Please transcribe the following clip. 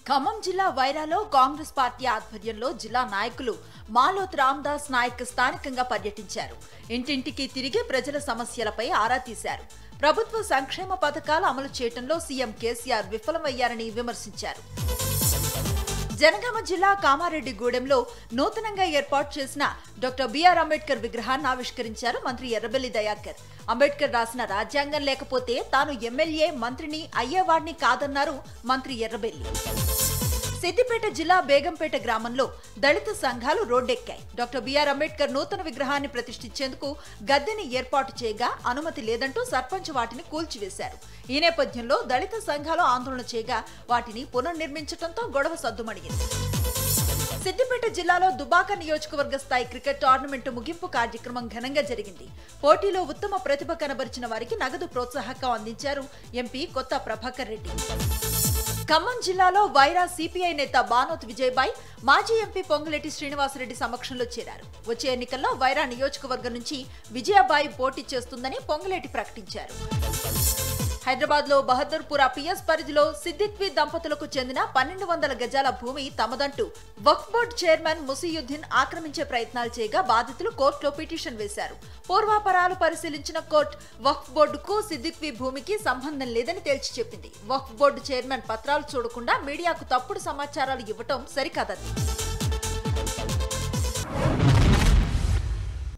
ఖమ్మం జిల్లా వైరాలో కాంగ్రెస్ పార్టీ ఆధ్వర్యంలో జిల్లా నాయకులు మాలోత్ రామ్దాస్ నాయక్ స్థానికంగా పర్యటించారు ఇంటింటికి తిరిగి ప్రజల సమస్యలపై ఆరా తీశారు ప్రభుత్వ సంక్షేమ పథకాలు అమలు చేయడంలో సీఎం కేసీఆర్ విఫలమయ్యారని విమర్శించారు జనగామ జిల్లా కామారెడ్డిగూడెంలో నూతనంగా ఏర్పాటు చేసిన డాక్టర్ బిఆర్ అంబేద్కర్ విగ్రహాన్ని ఆవిష్కరించారు మంత్రి ఎర్రబెల్లి దయాకర్ అంబేద్కర్ రాసిన రాజ్యాంగం లేకపోతే తాను ఎమ్మెల్యే మంత్రిని అయ్యేవాడిని కాదన్నారు మంత్రి ఎర్రబెల్లి సిద్దిపేట జిల్లా బేగంపేట గ్రామంలో దళిత సంఘాలు రోడ్డెక్కాయి డాక్టర్ బిఆర్ అంబేద్కర్ నూతన విగ్రహాన్ని ప్రతిష్ఠించేందుకు గద్దెని ఏర్పాటు చేయగా అనుమతి లేదంటూ సర్పంచ్ వాటిని కూల్చివేశారు ఈ నేపథ్యంలో దళిత సంఘాలు ఆందోళన చేయగా వాటిని పునర్నిర్మించడంతో గొడవ సద్దుమణిగింది సిద్దిపేట జిల్లాలో దుబాక నియోజకవర్గ స్థాయి క్రికెట్ టోర్నమెంట్ ముగింపు కార్యక్రమం ఘనంగా జరిగింది పోటీలో ఉత్తమ ప్రతిభ కనబరిచిన వారికి నగదు ప్రోత్సాహకం అందించారు ఎంపీ కొత్త ప్రభాకర్ రెడ్డి ఖమ్మం జిల్లాలో వైరా సిపిఐ నేత బానోత్ విజయబాయ్ మాజీ ఎంపీ పొంగులేటి శ్రీనివాసరెడ్డి సమక్షంలో చేరారు వచ్చే ఎన్నికల్లో వైరా నియోజకవర్గం నుంచి విజయబాయి పోటీ చేస్తుందని పొంగులేటి ప్రకటించారు హైదరాబాద్ లో బహదూర్పురా పిఎస్ పరిధిలో సిద్దిక్వి దంపతులకు చెందిన పన్నెండు వందల గజాల భూమి తమదంటూ వక్ఫ్ బోర్డు చైర్మన్ ముసీయుద్దీన్ ఆక్రమించే ప్రయత్నాలు చేయగా బాధితులు కోర్టులో పిటిషన్ వేశారు పూర్వాపరాలు పరిశీలించిన కోర్టు వక్ఫ్ బోర్డుకు సిద్దిక్వి భూమికి సంబంధం లేదని తేల్చి చెప్పింది వక్ఫ్ బోర్డు చైర్మన్ పత్రాలు చూడకుండా మీడియాకు తప్పుడు సమాచారాలు ఇవ్వటం సరికాదది